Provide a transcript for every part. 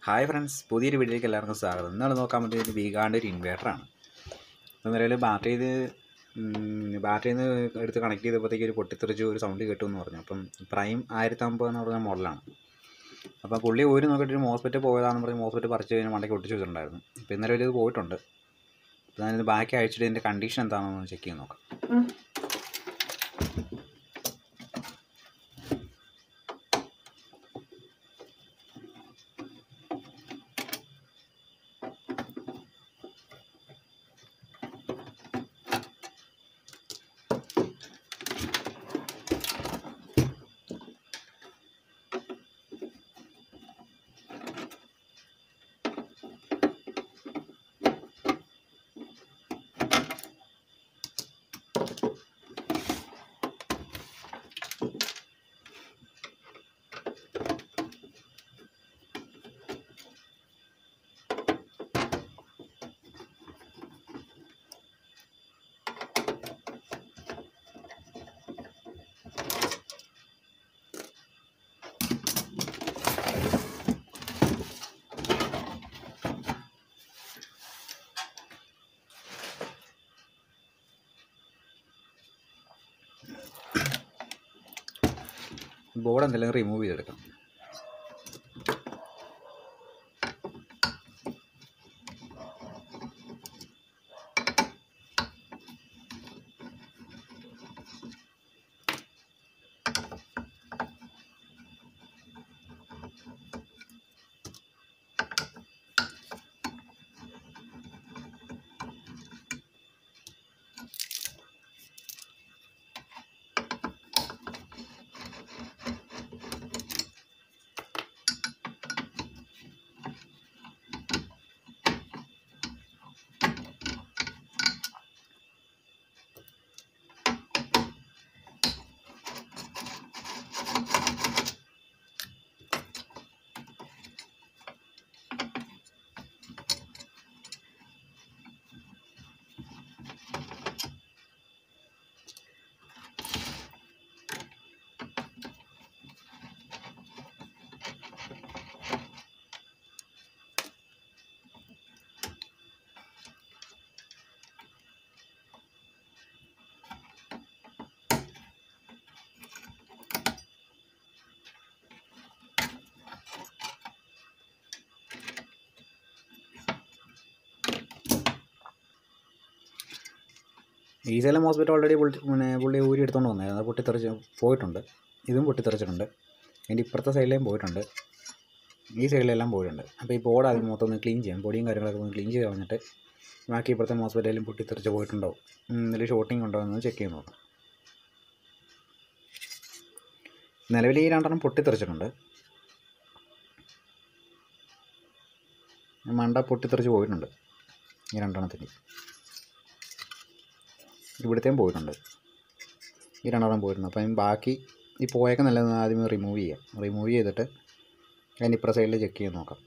hi friends പുതിയൊരു വീഡിയോയിലേക്ക് എല്ലാവർക്കും സ്വാഗതം ഇന്നാൾ നോക്കാൻ പറ്റിയ ഒരു വീഗാണ്ട് ഒരു ഇൻവേർട്ടറാണ് അപ്പോൾ നിലവിൽ ബാറ്ററി ഇത് ബാറ്ററിയിൽ നിന്ന് എടുത്ത് കണക്ട് ചെയ്തപ്പോഴത്തേക്ക് ഒരു പൊട്ടിത്തെറിച്ച് ഒരു സൗണ്ട് കേട്ടു എന്ന് പറഞ്ഞു അപ്പം പ്രൈം ആയിരത്തമ്പത് എന്ന് പറഞ്ഞ മോഡലാണ് അപ്പോൾ പുള്ളി ഒരു നോക്കിയിട്ട് ഒരു മോസ്പെറ്റ് പോയതാണെന്ന് പറഞ്ഞ് മോസ്പെറ്റ് പറിച്ച് കഴിഞ്ഞാൽ മണ്ടയ്ക്ക് ഒട്ടിച്ച് വെച്ചിട്ടുണ്ടായിരുന്നു അപ്പോൾ ഇന്നലെ ഇത് പോയിട്ടുണ്ട് അപ്പോൾ ഞാനിത് ബാക്കി അയച്ചിട്ട് ഇതിൻ്റെ കണ്ടീഷൻ എന്താണെന്ന് ചെക്ക് ചെയ്ത് നോക്കാം ബോർഡ് എന്തെങ്കിലും റിമൂവ് ചെയ്തെടുക്കാം ഈ സൈഡിലെ മോസ്പെറ്റ് ഓൾറെഡി പുള്ളി പിന്നെ പുള്ളി ഊരി എടുത്തുകൊണ്ട് വന്നായിരുന്നു അത് പൊട്ടിത്തെറിച്ച് പോയിട്ടുണ്ട് ഇതും പൊട്ടിത്തെറിച്ചിട്ടുണ്ട് അതിൻ്റെ ഇപ്പുറത്തെ സൈഡിലേയും പോയിട്ടുണ്ട് ഈ സൈഡിലെല്ലാം പോയിട്ടുണ്ട് അപ്പോൾ ഈ ബോർഡ് ആദ്യം മൊത്തം ഒന്ന് ക്ലീൻ ചെയ്യാം പൊടിയും കാര്യങ്ങളൊക്കെ ഒന്ന് ക്ലീൻ ചെയ്ത് കളഞ്ഞിട്ട് ബാക്കി ഇപ്പുറത്തെ മോസ്പെറ്റേലും പൊട്ടിത്തെറിച്ച് പോയിട്ടുണ്ടോ എന്തെങ്കിലും ഷോട്ടിംഗ് ഉണ്ടോ എന്ന് ചെക്ക് ചെയ്ത് നോക്കാം നിലവിൽ ഈ രണ്ടെണ്ണം പൊട്ടിത്തെറിച്ചിട്ടുണ്ട് മണ്ട പൊട്ടിത്തെറിച്ച് പോയിട്ടുണ്ട് ഈ രണ്ടെണ്ണത്തിന് ഇവിടുത്തെയും പോയിട്ടുണ്ട് ഈ രണ്ടെണ്ണം പോയിട്ടുണ്ട് അപ്പം ബാക്കി ഈ പോയൊക്കെ നല്ലത് ആദ്യമേ റിമൂവ് ചെയ്യാം റിമൂവ് ചെയ്തിട്ട് അതിൻ്റെ ഇപ്പുറ സൈഡിൽ ചെക്ക് ചെയ്ത് നോക്കാം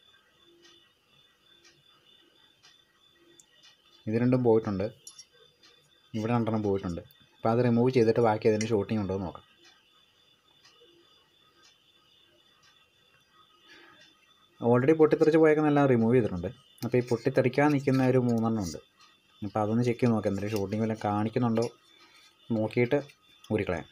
ഇത് രണ്ടും പോയിട്ടുണ്ട് ഇവിടെ രണ്ടെണ്ണം പോയിട്ടുണ്ട് അപ്പോൾ അത് റിമൂവ് ചെയ്തിട്ട് ബാക്കി അതിന് ഷൂട്ടിംഗ് ഉണ്ടോ എന്ന് നോക്കാം ഓൾറെഡി പൊട്ടിത്തെറിച്ച് പോയൊക്കെ നല്ല റിമൂവ് ചെയ്തിട്ടുണ്ട് അപ്പോൾ ഈ പൊട്ടിത്തെറിക്കാൻ നിൽക്കുന്ന ഒരു മൂന്നെണ്ണം ഉണ്ട് അപ്പോൾ അതൊന്ന് ചെക്ക് ചെയ്ത് നോക്കാം എന്തെങ്കിലും ഷൂട്ടിംഗ് വല്ലതും കാണിക്കുന്നുണ്ടോ നോക്കിയിട്ട് ഊരിക്കളയാം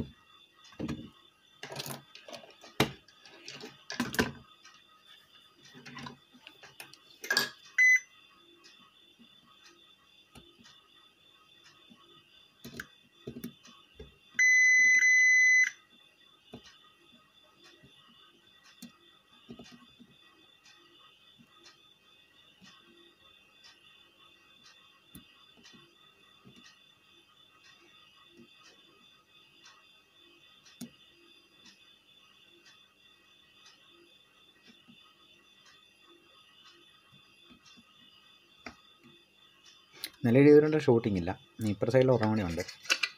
നിലവിൽ ഇതിലുണ്ട് ഷൂട്ടിംഗ് ഇല്ല ഇപ്പുറ സൈഡിൽ ഒരെണ്ണം കൂടി ഉണ്ട്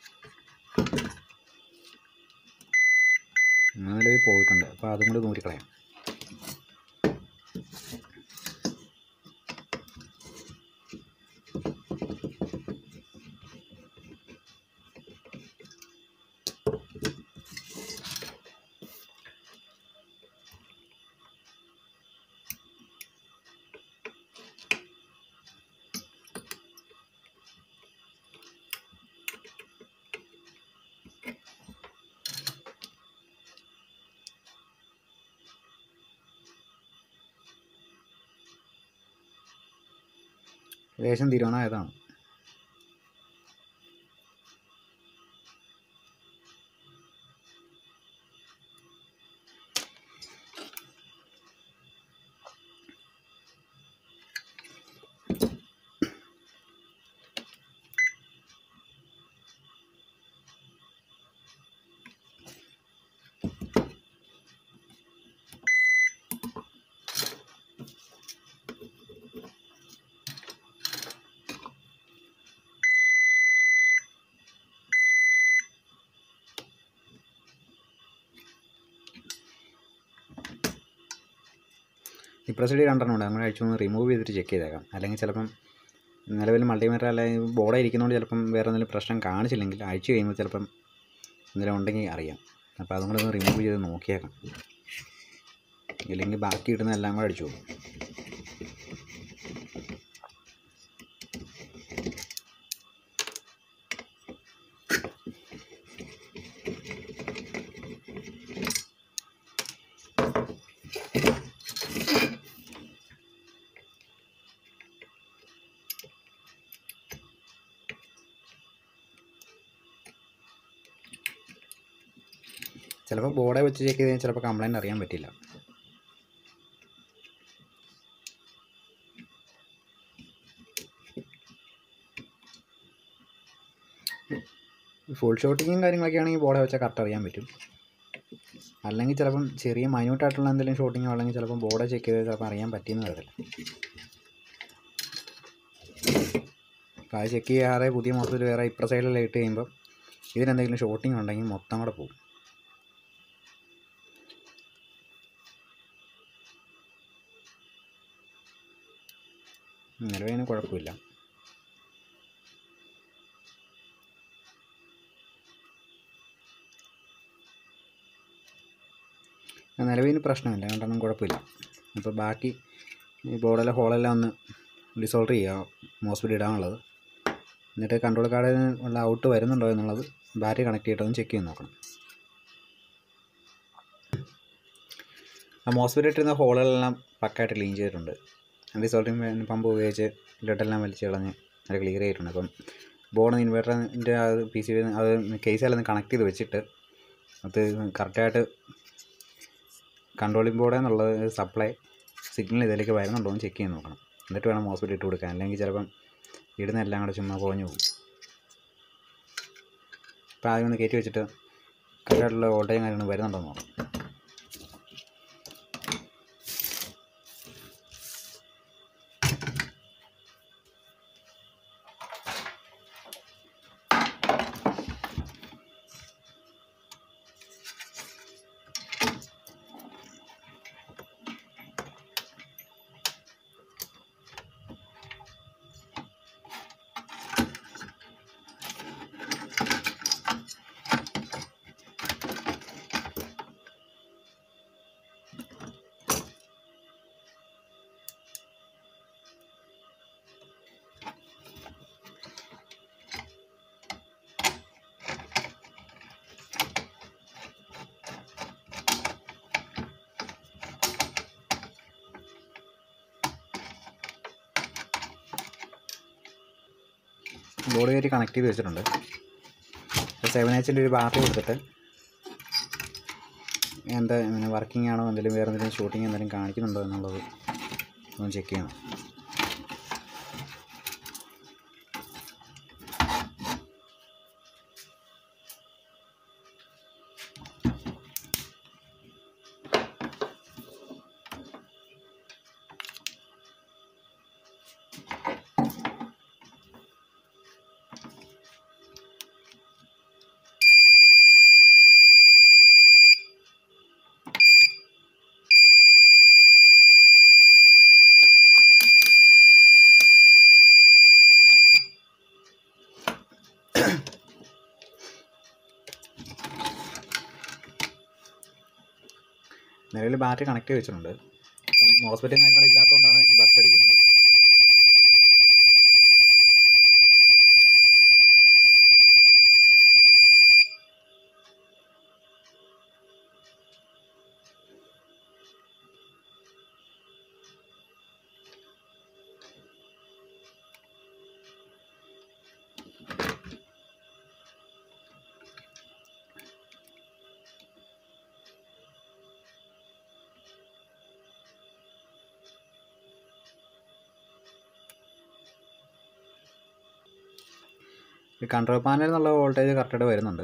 നിലവിൽ പോയിട്ടുണ്ട് അപ്പോൾ അതും കൂടി നൂരിക്കളയാം ഏകദേശം തീരുമാനമായതാണ് ഇപ്രസൈഡ് രണ്ടെണ്ണം ഉണ്ട് അങ്ങനെ അഴിച്ചു ഒന്ന് റിമൂവ് ചെയ്തിട്ട് ചെക്ക് ചെയ്തേക്കാം അല്ലെങ്കിൽ ചിലപ്പം നിലവിൽ മൾട്ടിമീറ്റർ അല്ലെങ്കിൽ ബോർഡ് ഇരിക്കുന്നതുകൊണ്ട് ചിലപ്പം വേറെ എന്തെങ്കിലും പ്രശ്നം കാണിച്ചില്ലെങ്കിൽ അഴിച്ചു കഴിയുമ്പോൾ ചിലപ്പം എന്തെങ്കിലും ഉണ്ടെങ്കിൽ അറിയാം അപ്പോൾ അതും കൂടെ ഒന്ന് റിമൂവ് ചെയ്ത് നോക്കിയേക്കാം ഇല്ലെങ്കിൽ ബാക്കി ഇടുന്ന എല്ലാം കൂടെ അടിച്ചു പോകും ചിലപ്പോൾ ബോർഡെ വെച്ച് ചെക്ക് ചെയ്താൽ ചിലപ്പോൾ കംപ്ലൈൻറ്റ് അറിയാൻ പറ്റില്ല ഫുൾ ഷോട്ടിങ്ങും കാര്യങ്ങളൊക്കെ ആണെങ്കിൽ ബോർഡെ വെച്ചാൽ കറക്റ്റ് അറിയാൻ പറ്റും അല്ലെങ്കിൽ ചിലപ്പം ചെറിയ മൈന്യൂട്ടായിട്ടുള്ള എന്തെങ്കിലും ഷോട്ടിങ്ങോ അല്ലെങ്കിൽ ചിലപ്പം ബോർഡെ ചെക്ക് ചെയ്താൽ ചിലപ്പോൾ അറിയാൻ പറ്റിയെന്ന് വരത്തില്ല അപ്പോൾ അത് ചെക്ക് ചെയ്യാതെ പുതിയ മോഡൽ വേറെ ഇപ്പുറ സൈഡിലെല്ലാം ഇട്ട് കഴിയുമ്പോൾ ഇതിനെന്തെങ്കിലും ഷോട്ടിങ് ഉണ്ടെങ്കിൽ മൊത്തം കൂടെ പോകും നിലവിന് കുഴപ്പമില്ല നിലവിന് പ്രശ്നമില്ല അതുകൊണ്ടൊന്നും കുഴപ്പമില്ല അപ്പോൾ ബാക്കി ഈ ബോർഡിലെ ഹോളെല്ലാം ഒന്ന് ഡിസോൾവ് ചെയ്യുക മോസ്ബിറ്റ് ഇടാനുള്ളത് എന്നിട്ട് കൺട്രോൾ കാർഡിൽ ഉള്ള ഔട്ട് വരുന്നുണ്ടോ എന്നുള്ളത് ബാറ്ററി കണക്ട് ചെയ്തിട്ടൊന്ന് ചെക്ക് ചെയ്ത് നോക്കണം ആ മോസ്ബിറ്റ് ഇട്ടിരുന്ന ഹോളുകളെല്ലാം പക്കായിട്ട് ക്ലീൻ ചെയ്തിട്ടുണ്ട് ഡിസോൾട്ടിങ് പമ്പ് ഉപയോഗിച്ച് ബ്ലഡെല്ലാം വലിച്ച് കളഞ്ഞ് അത് ക്ലിയർ ചെയ്തിട്ടുണ്ട് അപ്പം ബോർഡ് ഇൻവെർട്ടറിൻ്റെ അത് പി സി അത് കേസെല്ലാം ഒന്ന് കണക്ട് ചെയ്ത് വെച്ചിട്ട് അത് കറക്റ്റായിട്ട് കൺട്രോളിംഗ് ബോർഡിൽ നിന്നുള്ളത് സപ്ലൈ സിഗ്നൽ ഇതിലേക്ക് വരുന്നുണ്ടോ എന്ന് ചെക്ക് ചെയ്ത് നോക്കണം എന്നിട്ട് വേണം ഹോസ്പിറ്റൽ ഇട്ട് കൊടുക്കാൻ അല്ലെങ്കിൽ ചിലപ്പം ഇടുന്ന എല്ലാം കൂടെ ചുമ്മാ പോഞ്ഞു പോകും അപ്പോൾ ആദ്യം ഒന്ന് കയറ്റി വെച്ചിട്ട് കറക്റ്റായിട്ടുള്ള വോൾട്ടേജും കാര്യങ്ങളും വരുന്നുണ്ടോ എന്ന് നോക്കണം ബോർഡ് കയറ്റി കണക്ട് ചെയ്ത് വെച്ചിട്ടുണ്ട് സെവൻ എച്ചിൻ്റെ ഒരു ബാറ്ററി കൊടുത്തിട്ട് എന്താ ഇങ്ങനെ വർക്കിംഗ് ആണോ എന്തെങ്കിലും വേറെ എന്തെങ്കിലും ഷൂട്ടിങ് എന്തെങ്കിലും കാണിക്കുന്നുണ്ടോ എന്നുള്ളത് ഒന്ന് ചെക്ക് ചെയ്യണം നിലവിൽ ബാറ്ററി കണക്ട് ചെയ്ത് വെച്ചിട്ടുണ്ട് അപ്പം ഹോസ്പിറ്റലും കാര്യങ്ങളും ഇല്ലാത്തതുകൊണ്ടാണ് ഈ ബസ് അടിക്കുന്നത് ഈ കൺട്രോൾ പാനലിൽ നിന്നുള്ള വോൾട്ടേജ് കറക്റ്റായിട്ട് വരുന്നുണ്ട്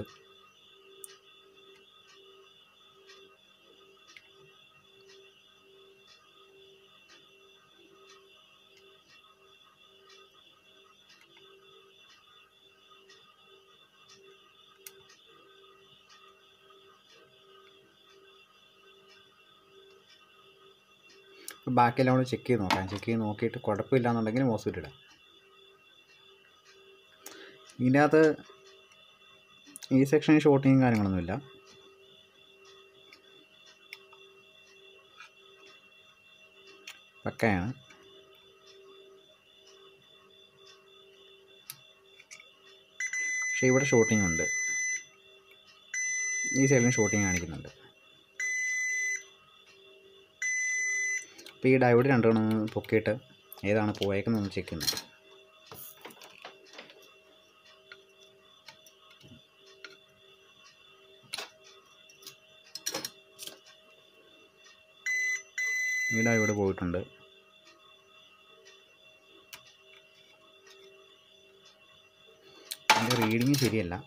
ബാക്കിയെല്ലാം കൂടെ ചെക്ക് ചെയ്ത് നോക്കാം ചെക്ക് ചെയ്ത് നോക്കിയിട്ട് കുഴപ്പമില്ല എന്നുണ്ടെങ്കിൽ മോസ്ഫെറ്റ് ഇടാം ഇതിൻ്റെ അകത്ത് ഈ സെക്ഷനിൽ ഷോർട്ടിങ്ങും കാര്യങ്ങളൊന്നുമില്ല പക്കയാണ് പക്ഷേ ഇവിടെ ഷോർട്ടിംഗ് ഉണ്ട് ഈ സൈഡിലും ഷോർട്ടിങ് കാണിക്കുന്നുണ്ട് അപ്പോൾ ഈ ഡയോഡ് രണ്ടെണ്ണം ഒന്ന് പൊക്കിയിട്ട് ഏതാണ് പോയേക്കുന്നതെന്ന് ചെക്ക് ചെയ്യുന്നു ഈ ഡയോഡ് പോയിട്ടുണ്ട് അതിൻ്റെ റീഡിങ് ശരിയല്ല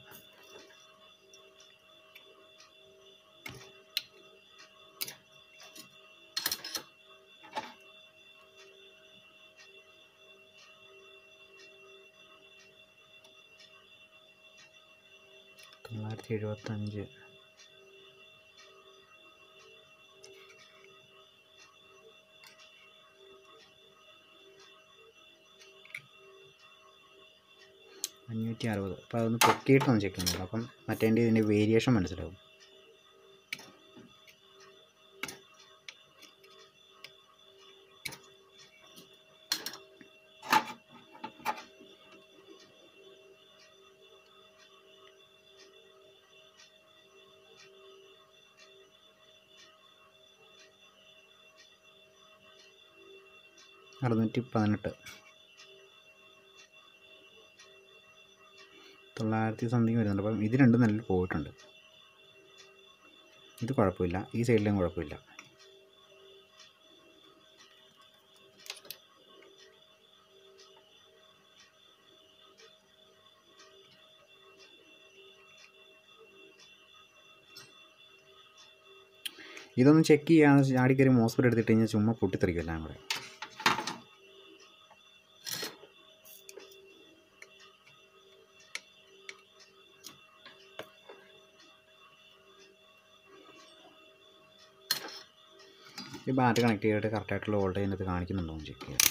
തൊള്ളായിരത്തി എഴുപത്തഞ്ച് അഞ്ഞൂറ്റി അറുപത് അപ്പോൾ അതൊന്ന് പൊക്കിയിട്ടൊന്ന് ചെക്ക് ചെയ്യുന്നുള്ളൂ അപ്പം മറ്റേൻ്റെ ഇതിൻ്റെ വേരിയേഷൻ മനസ്സിലാവും അറുന്നൂറ്റി പതിനെട്ട് തൊള്ളായിരത്തി സംതിങ് വരുന്നുണ്ട് അപ്പം ഇത് രണ്ടും നല്ല പോയിട്ടുണ്ട് ഇത് കുഴപ്പമില്ല ഈ സൈഡിലും കുഴപ്പമില്ല ഇതൊന്ന് ചെക്ക് ചെയ്യാൻ ചാടിക്കറി മോസ്ഫെറ്റ് എടുത്തിട്ട് കഴിഞ്ഞാൽ ചുമ്മാ പൊട്ടിത്തെറിക്കും എല്ലാം കൂടെ ഈ ബാറ്ററി കണക്ട് ചെയ്തിട്ട് കറക്റ്റായിട്ടുള്ള വോൾട്ടേജ് അതിനകത്ത് കാണിക്കുന്നുണ്ടോ എന്ന് ചെക്ക് ചെയ്യാം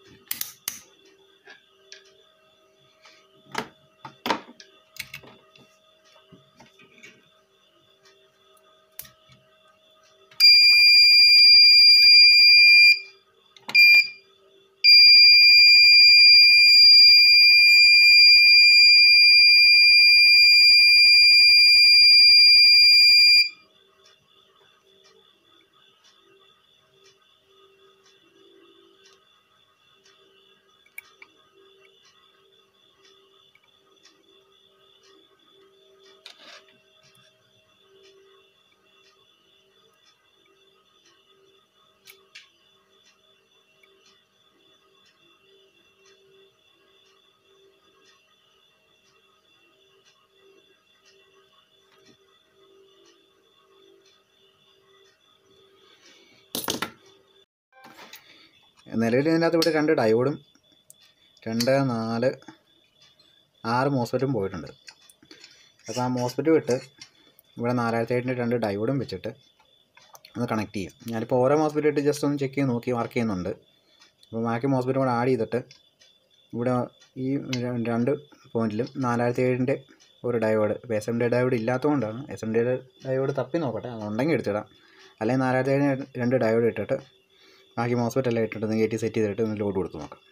നിലവിൽ ഇതിനകത്ത് ഇവിടെ രണ്ട് ഡയോഡും രണ്ട് നാല് ആറ് മോസ്ഫെറ്റും പോയിട്ടുണ്ട് അപ്പോൾ ആ മോസ്ഫെറ്റ് വിട്ട് ഇവിടെ നാലായിരത്തി ഏഴിൻ്റെ രണ്ട് ഡയോഡും വെച്ചിട്ട് ഒന്ന് കണക്ട് ചെയ്യും ഞാനിപ്പോൾ ഓരോ മോസ്ഫെറ്റ് ഇട്ട് ജസ്റ്റ് ഒന്ന് ചെക്ക് ചെയ്ത് നോക്കി വർക്ക് ചെയ്യുന്നുണ്ട് അപ്പോൾ ബാക്കി മോസ്ഫെറ്റും കൂടെ ആഡ് ചെയ്തിട്ട് ഇവിടെ ഈ ര- രണ്ട് പോയിന്റിലും നാലായിരത്തി ഏഴിൻ്റെ ഒരു ഡയോഡ് ഇപ്പോൾ എസ് എം ഡി ഡയോഡ് ഇല്ലാത്തതുകൊണ്ടാണ് എസ് എം ഡി ഡയോഡ് തപ്പി നോക്കട്ടെ അതുണ്ടെങ്കിൽ എടുത്തിടാം അല്ലെങ്കിൽ നാലായിരത്തി ഏഴിന് രണ്ട് ഡയോഡ് ഇട്ടിട്ട് ബാക്കി മോസ്ഫെറ്റ് എല്ലാം ഇട്ടിട്ട് ഒന്ന് കയറ്റി സെറ്റ് ചെയ്തിട്ട് ഒന്ന് ലോഡ് കൊടുത്ത് നോക്കാം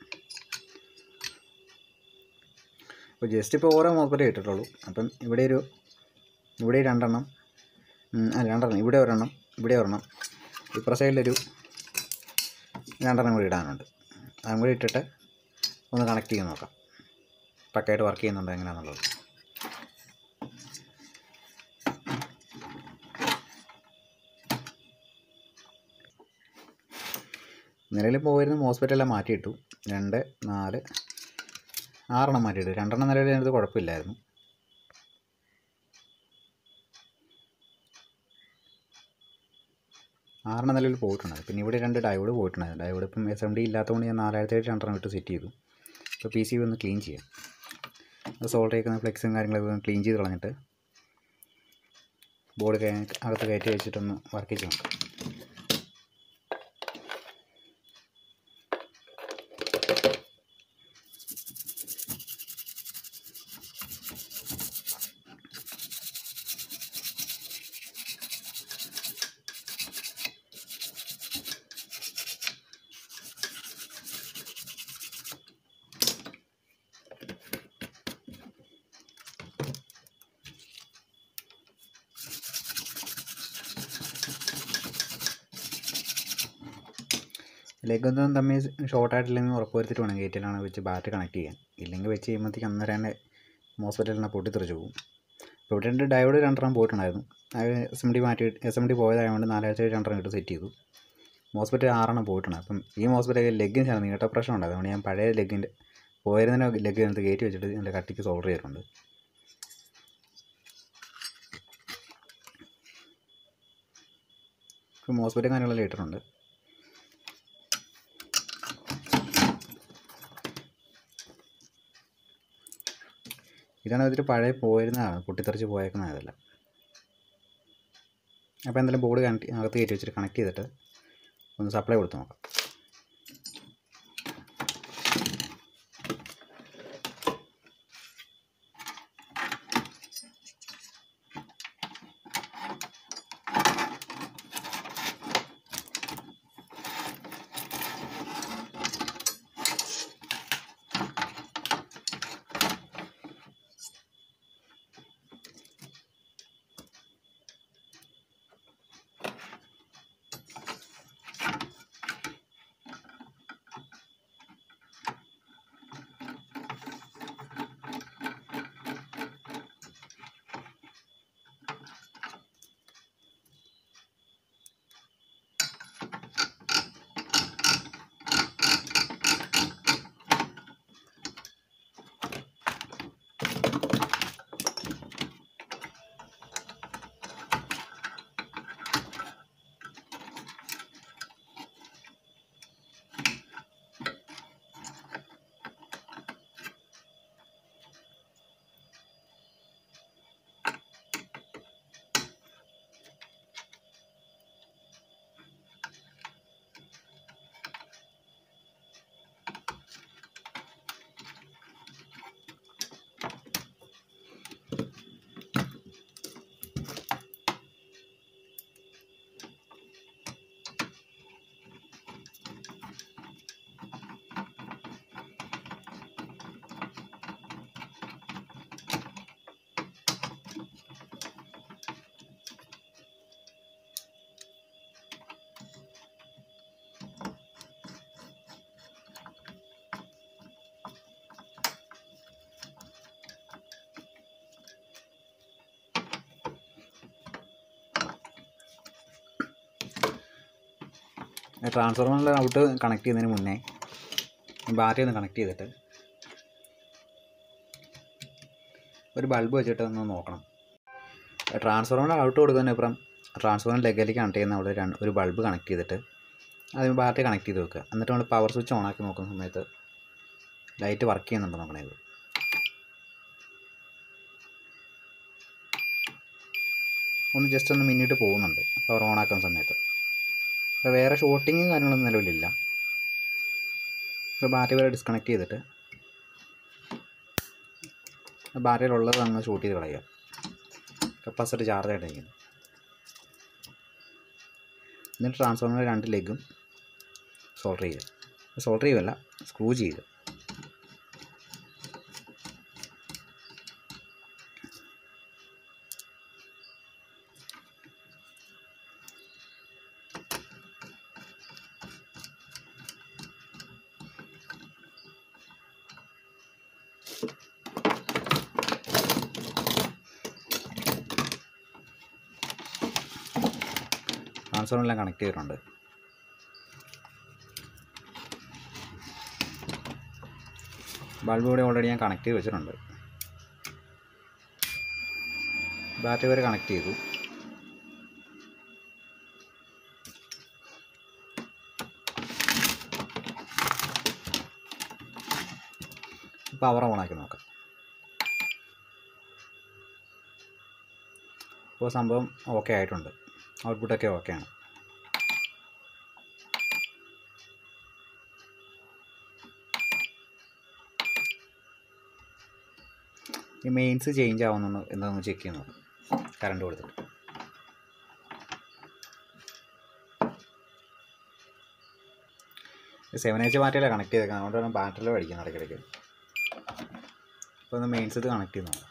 അപ്പോൾ ജസ്റ്റ് ഇപ്പോൾ ഓരോ മോസ്ഫെറ്റേ ഇട്ടിട്ടുള്ളൂ അപ്പം ഇവിടെ ഒരു ഇവിടെ രണ്ടെണ്ണം ഉം, അല്ല രണ്ടെണ്ണം ഇവിടെ ഒരെണ്ണം ഇവിടെ ഒരെണ്ണം ഇപ്പുറ സൈഡിലൊരു രണ്ടെണ്ണം കൂടി ഇടാനുണ്ട് അതും കൂടി ഇട്ടിട്ട് ഒന്ന് കണക്ട് ചെയ്ത് നോക്കാം പക്കയായിട്ട് വർക്ക് ചെയ്യുന്നുണ്ടോ എങ്ങനെയാണെന്നുള്ളത് നിലവിൽ പോയിരുന്ന മോസ്ഫെറ്റ് എല്ലാം മാറ്റിയിട്ടു രണ്ട് നാല് ആറെണ്ണം മാറ്റിയിട്ട് രണ്ടെണ്ണം നിലവിൽ അതിനകത്ത് കുഴപ്പമില്ലായിരുന്നു ആറെണ്ണം നിലവിൽ പോയിട്ടുണ്ട് പിന്നെ ഇവിടെ രണ്ട് ഡയോഡ് പോയിട്ടുണ്ടായിരുന്നു ഡയോഡ് ഇപ്പം എസ് എം ഡി ഇല്ലാത്തതുകൊണ്ട് ഞാൻ നാലായിരത്തി ഏഴ് രണ്ടെണ്ണം ഇട്ട് സെറ്റ് ചെയ്തു ഇപ്പോൾ പി സി ഒന്ന് ക്ലീൻ ചെയ്യാം അത് സോൾഡർ ചെയ്യുന്ന ഫ്ലെക്സും കാര്യങ്ങളൊക്കെ ഒന്ന് ക്ലീൻ ചെയ്ത് കളഞ്ഞിട്ട് ബോർഡ് അകത്ത് കയറ്റി വെച്ചിട്ടൊന്ന് വർക്ക് ചെയ്ത് നോക്കാം ലെഗൊന്നും തമ്മിൽ ഷോർട്ടായിട്ടില്ലെങ്കിൽ ഉറപ്പ് വരുത്തിയിട്ട് വേണം ഗേറ്റിലാണ് വെച്ച് ബാറ്ററി കണക്ട് ചെയ്യാൻ ഇല്ലെങ്കിൽ വെച്ച് കഴിയുമ്പോഴത്തേക്ക് അന്നേരം തന്നെ മോസ്ഫെറ്റിൽ പൊട്ടിത്തെറിച്ച് പോകും ഇപ്പോൾ ഇവിടെ രണ്ട് ഡയോഡ് രണ്ടെണ്ണം പോയിട്ടുണ്ടായിരുന്നു അത് എസ് എം ഡി മാറ്റി എസ് എം ഡി പോയതായതുകൊണ്ട് നാലായിരത്തി ഏഴ് രണ്ടെണ്ണം ഇട്ട് സെറ്റ് ചെയ്തു മോസ്ഫെറ്റ് ആറെണ്ണം പോയിട്ടുണ്ട് അപ്പം ഈ മോസ്ഫെറ്റ് ലെഗിന് ചേർന്ന് നീട്ട പ്രശ്നം ഉണ്ട് അതുകൊണ്ട് ഞാൻ പഴയ ലെഗിൻ്റെ പോയതിനെ ലെഗ് അതിനകത്ത് കയറ്റി വെച്ചിട്ട് എൻ്റെ കട്ടിക്ക് സോൾഡർ ചെയ്തിട്ടുണ്ട് ഇപ്പോൾ മോസ്ഫെറ്റ് കാര്യങ്ങളെല്ലാം ഇട്ടിട്ടുണ്ട് ഇതാണ് ഇതിൽ പഴയ പോയിരുന്നതാണ് പൊട്ടിത്തെറിച്ച് പോയേക്കുന്ന ഇതല്ല അപ്പോൾ എന്തായാലും ബോർഡ് കണക്ട് അകത്ത് കയറ്റി വെച്ചിട്ട് കണക്ട് ചെയ്തിട്ട് ഒന്ന് സപ്ലൈ കൊടുത്ത് നോക്കാം ട്രാൻസ്ഫോർമറിൻ്റെ ഔട്ട് കണക്ട് ചെയ്യുന്നതിന് മുന്നേ ബാറ്ററി ഒന്ന് കണക്ട് ചെയ്തിട്ട് ഒരു ബൾബ് വെച്ചിട്ട് ഒന്ന് നോക്കണം ട്രാൻസ്ഫോർമറിൻ്റെ ഔട്ട് കൊടുക്കുന്നതിനപ്പുറം ട്രാൻസ്ഫോർമർ ലെഗിലേക്ക് കണക്ട് ചെയ്യുന്ന അവിടെ രണ്ട് ഒരു ബൾബ് കണക്ട് ചെയ്തിട്ട് അതിന് ബാറ്ററി കണക്ട് ചെയ്ത് വെക്കുക എന്നിട്ട് നമ്മൾ പവർ സ്വിച്ച് ഓൺ ആക്കി നോക്കുന്ന സമയത്ത് ലൈറ്റ് വർക്ക് ചെയ്യുന്നുണ്ടോ നോക്കണേ ഇത് ഒന്ന് ജസ്റ്റ് ഒന്ന് മിന്നിട്ട് പോകുന്നുണ്ട് പവർ ഓൺ ആക്കുന്ന സമയത്ത് അപ്പോൾ വേറെ ഷോട്ടിങ് കാര്യങ്ങളൊന്നും നിലവിലില്ല ഇപ്പോൾ ബാറ്ററി വരെ ഡിസ്കണക്ട് ചെയ്തിട്ട് ബാറ്ററിയിലുള്ളത് അങ്ങ് ഷൂട്ട് ചെയ്ത് കളയുക കപ്പാസിറ്റി ചാർജ് ആയിട്ടിരിക്കുന്നു എന്നിട്ട് ട്രാൻസ്ഫോർമറിൻ്റെ രണ്ട് ലെഗും സോൾഡർ ചെയ്യുക സോൾഡർ ചെയ്യുമല്ല സ്ക്രൂ ചെയ്യുക ട്രാൻസ്ഫോർമെല്ലാം കണക്ട് ചെയ്തിട്ടുണ്ട് ബൾബ് ഇവിടെ ഓൾറെഡി ഞാൻ കണക്ട് ചെയ്ത് വെച്ചിട്ടുണ്ട് ബാറ്ററി വരെ കണക്ട് ചെയ്തു പവർ ഓണാക്കി നോക്കാം ഇപ്പോൾ സംഭവം ഓക്കെ ആയിട്ടുണ്ട് ഔട്ട്പുട്ടൊക്കെ ഓക്കെയാണ് ഈ മെയിൻസ് ചേഞ്ച് ആവുന്നുണ്ടോ എന്താണെന്ന് ചെക്ക് ചെയ്യുന്നത് കറണ്ട് കൊടുത്തിട്ട് സെവൻ എച്ച് ബാറ്ററിയിലാണ് കണക്ട് ചെയ്തേക്കുന്നത് അതുകൊണ്ടാണ് ബാറ്ററിയിൽ പഠിക്കുന്നത് ഇടയ്ക്കിടയ്ക്ക് ഇപ്പോൾ ഒന്ന് മെയിൻസ് ഇത് കണക്ട് ചെയ്യുന്നുണ്ട്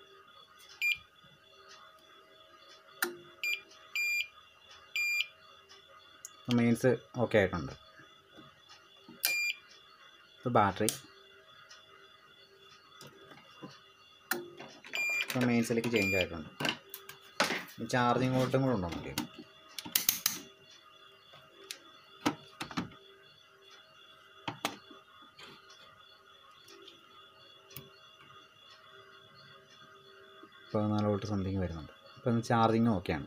മെയിൻസ് ഓക്കെ ആയിട്ടുണ്ട് ഇപ്പോൾ ബാറ്ററി ഇപ്പോൾ മെയിൻസിലേക്ക് ചേഞ്ച് ആയിട്ടുണ്ട് ചാർജിങ് വോൾട്ടും കൂടെ ഉണ്ടോ നോക്കി പതിനാല് വോൾട്ട് സംതിങ് വരുന്നുണ്ട് ഇപ്പം ചാർജിങ്ങും ഓക്കെയാണ്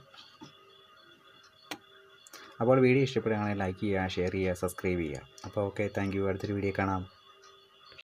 അപ്പോൾ വീഡിയോ ഇഷ്ടപ്പെടുകയാണെങ്കിൽ ലൈക്ക് ചെയ്യുക ഷെയർ ചെയ്യുക സബ്സ്ക്രൈബ് ചെയ്യുക അപ്പോൾ ഓക്കെ താങ്ക് യു അടുത്തൊരു വീഡിയോ കാണാം